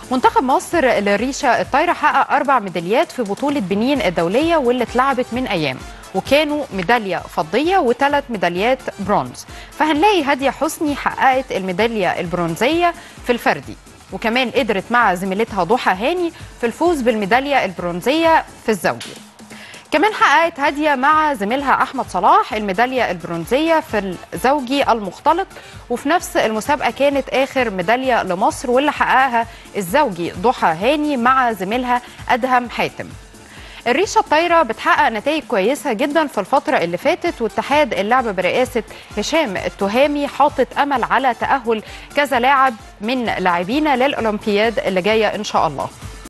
منتخب مصر للريشه الطايره حقق اربع ميداليات في بطوله بنين الدوليه واللي اتلعبت من ايام وكانوا ميداليه فضيه وثلاث ميداليات برونز فهنلاقي هاديه حسني حققت الميداليه البرونزيه في الفردي وكمان قدرت مع زميلتها ضحى هاني في الفوز بالميداليه البرونزيه في الزوجي كمان حققت هاديه مع زميلها احمد صلاح الميداليه البرونزيه في الزوجي المختلط وفي نفس المسابقه كانت اخر ميداليه لمصر واللي حققها الزوجي ضحى هاني مع زميلها ادهم حاتم الريشه الطايره بتحقق نتائج كويسه جدا في الفتره اللي فاتت واتحاد اللعبه برئاسه هشام التهامي حاطط امل على تاهل كذا لاعب من لاعبينا للاولمبياد اللي جايه ان شاء الله